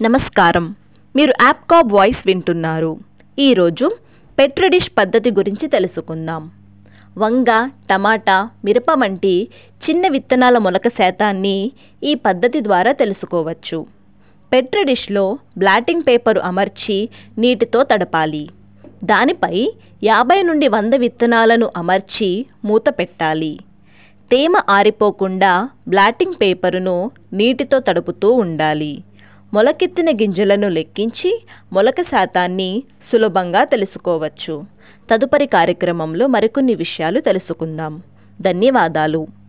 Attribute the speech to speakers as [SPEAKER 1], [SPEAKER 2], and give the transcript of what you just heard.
[SPEAKER 1] నమస్కారం మీరు యాప్కాబ్ వాయిస్ వింటున్నారు ఈరోజు పెట్రడిష్ పద్ధతి గురించి తెలుసుకుందాం వంగ టమాటా మిరప వంటి చిన్న విత్తనాల మొలక శాతాన్ని ఈ పద్ధతి ద్వారా తెలుసుకోవచ్చు పెట్రడిష్లో బ్లాటింగ్ పేపరు అమర్చి నీటితో తడపాలి దానిపై యాభై నుండి వంద విత్తనాలను అమర్చి మూత పెట్టాలి తేమ ఆరిపోకుండా బ్లాటింగ్ పేపరును నీటితో తడుపుతూ ఉండాలి మొలకెత్తిన గింజలను లెక్కించి మొలక శాతాన్ని సులభంగా తెలుసుకోవచ్చు తదుపరి కార్యక్రమంలో మరికొన్ని విషయాలు తెలుసుకుందాం ధన్యవాదాలు